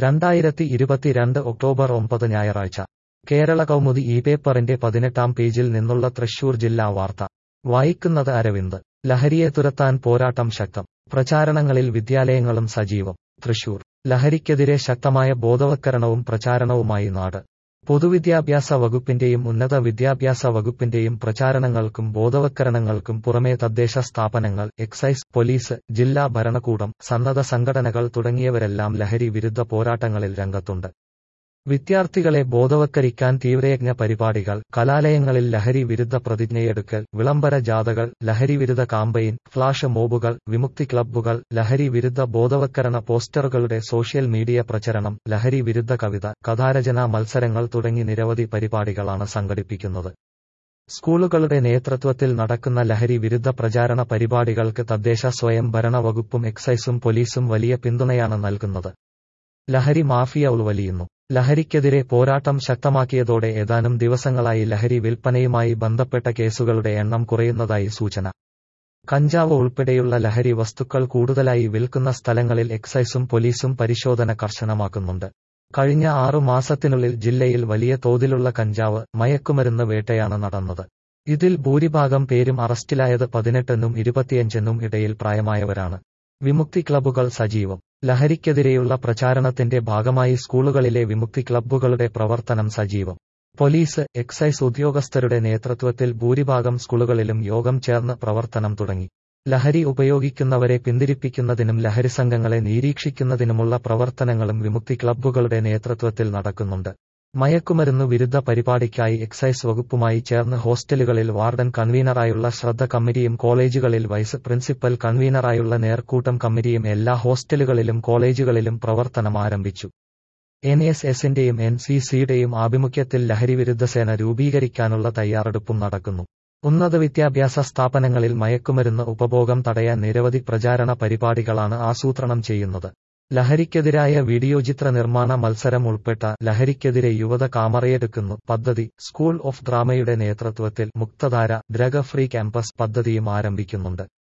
രണ്ടായിരത്തി ഇരുപത്തിരണ്ട് ഒക്ടോബർ ഒമ്പത് ഞായറാഴ്ച കേരള കൗമുദി ഈ പേപ്പറിന്റെ പതിനെട്ടാം പേജിൽ നിന്നുള്ള തൃശൂർ ജില്ലാ വാർത്ത വായിക്കുന്നത് അരവിന്ദ് ലഹരിയെ തുരത്താൻ പോരാട്ടം ശക്തം പ്രചാരണങ്ങളിൽ വിദ്യാലയങ്ങളും സജീവം തൃശൂർ ലഹരിക്കെതിരെ ശക്തമായ ബോധവൽക്കരണവും പ്രചാരണവുമായി നാട് പൊതുവിദ്യാഭ്യാസ വകുപ്പിന്റെയും ഉന്നത വിദ്യാഭ്യാസ വകുപ്പിന്റെയും പ്രചാരണങ്ങൾക്കും ബോധവൽക്കരണങ്ങൾക്കും പുറമെ തദ്ദേശ സ്ഥാപനങ്ങൾ എക്സൈസ് പോലീസ് ജില്ലാ ഭരണകൂടം സന്നദ്ധ സംഘടനകൾ തുടങ്ങിയവരെല്ലാം ലഹരി വിരുദ്ധ പോരാട്ടങ്ങളിൽ രംഗത്തുണ്ട് വിദ്യാർത്ഥികളെ ബോധവൽക്കരിക്കാൻ തീവ്രയജ്ഞ പരിപാടികൾ കലാലയങ്ങളിൽ ലഹരി വിരുദ്ധ പ്രതിജ്ഞയെടുക്കൽ വിളംബര ജാഥകൾ ലഹരി വിരുദ്ധ കാമ്പയിൻ ഫ്ലാഷ് മോബുകൾ വിമുക്തി ക്ലബ്ബുകൾ ലഹരി വിരുദ്ധ ബോധവൽക്കരണ പോസ്റ്ററുകളുടെ സോഷ്യൽ മീഡിയ പ്രചരണം ലഹരി വിരുദ്ധ കവിത കഥാരചനാ മത്സരങ്ങൾ തുടങ്ങി നിരവധി പരിപാടികളാണ് സംഘടിപ്പിക്കുന്നത് സ്കൂളുകളുടെ നേതൃത്വത്തിൽ നടക്കുന്ന ലഹരി വിരുദ്ധ പ്രചാരണ പരിപാടികൾക്ക് തദ്ദേശ സ്വയം ഭരണ വകുപ്പും എക്സൈസും പോലീസും വലിയ പിന്തുണയാണ് നൽകുന്നത് ലഹരി മാഫിയ ഉൾവലിയുന്നു ലഹരിക്കെതിരെ പോരാട്ടം ശക്തമാക്കിയതോടെ ഏതാനും ദിവസങ്ങളായി ലഹരി വിൽപ്പനയുമായി ബന്ധപ്പെട്ട കേസുകളുടെ എണ്ണം കുറയുന്നതായി സൂചന കഞ്ചാവ് ഉൾപ്പെടെയുള്ള ലഹരി വസ്തുക്കൾ കൂടുതലായി വിൽക്കുന്ന സ്ഥലങ്ങളിൽ എക്സൈസും പോലീസും പരിശോധന കർശനമാക്കുന്നുണ്ട് കഴിഞ്ഞ ആറു മാസത്തിനുള്ളിൽ ജില്ലയിൽ വലിയ തോതിലുള്ള കഞ്ചാവ് മയക്കുമരുന്ന് വേട്ടയാണ് നടന്നത് ഇതിൽ ഭൂരിഭാഗം പേരും അറസ്റ്റിലായത് പതിനെട്ടെന്നും ഇരുപത്തിയഞ്ചെന്നും ഇടയിൽ പ്രായമായവരാണ് വിമുക്തി ക്ലബ്ബുകൾ സജീവം ലഹരിക്കെതിരെയുള്ള പ്രചാരണത്തിന്റെ ഭാഗമായി സ്കൂളുകളിലെ വിമുക്തി ക്ലബ്ബുകളുടെ പ്രവർത്തനം സജീവം പോലീസ് എക്സൈസ് ഉദ്യോഗസ്ഥരുടെ നേതൃത്വത്തിൽ ഭൂരിഭാഗം സ്കൂളുകളിലും യോഗം ചേർന്ന് പ്രവർത്തനം തുടങ്ങി ലഹരി ഉപയോഗിക്കുന്നവരെ പിന്തിരിപ്പിക്കുന്നതിനും ലഹരി സംഘങ്ങളെ നിരീക്ഷിക്കുന്നതിനുമുള്ള പ്രവർത്തനങ്ങളും വിമുക്തി ക്ലബ്ബുകളുടെ നേതൃത്വത്തിൽ നടക്കുന്നുണ്ട് മയക്കുമരുന്നു വിരുദ്ധ പരിപാടിക്കായി എക്സൈസ് വകുപ്പുമായി ചേർന്ന് ഹോസ്റ്റലുകളിൽ വാർഡൻ കൺവീനറായുള്ള ശ്രദ്ധ കമ്മിറ്റിയും കോളേജുകളിൽ വൈസ് പ്രിൻസിപ്പൽ കൺവീനറായുള്ള നേർക്കൂട്ടം കമ്മിറ്റിയും എല്ലാ ഹോസ്റ്റലുകളിലും കോളേജുകളിലും പ്രവർത്തനം ആരംഭിച്ചു എൻ എസ് എസിന്റെയും എൻ സി സിയുടെയും ആഭിമുഖ്യത്തിൽ ലഹരിവിരുദ്ധ സേന രൂപീകരിക്കാനുള്ള തയ്യാറെടുപ്പും നടക്കുന്നു ഉന്നത വിദ്യാഭ്യാസ സ്ഥാപനങ്ങളിൽ മയക്കുമരുന്ന് ഉപഭോഗം തടയാൻ നിരവധി പ്രചാരണ പരിപാടികളാണ് ആസൂത്രണം ചെയ്യുന്നത് ലഹരിക്കെതിരായ വീഡിയോ ചിത്ര നിർമ്മാണ മത്സരം ഉൾപ്പെട്ട ലഹരിക്കെതിരെ യുവത കാമറയെടുക്കുന്നു പദ്ധതി സ്കൂൾ ഓഫ് ഡ്രാമയുടെ നേതൃത്വത്തിൽ മുക്തധാര ഡ്രഗ് ഫ്രീ ക്യാമ്പസ് പദ്ധതിയും ആരംഭിക്കുന്നുണ്ട്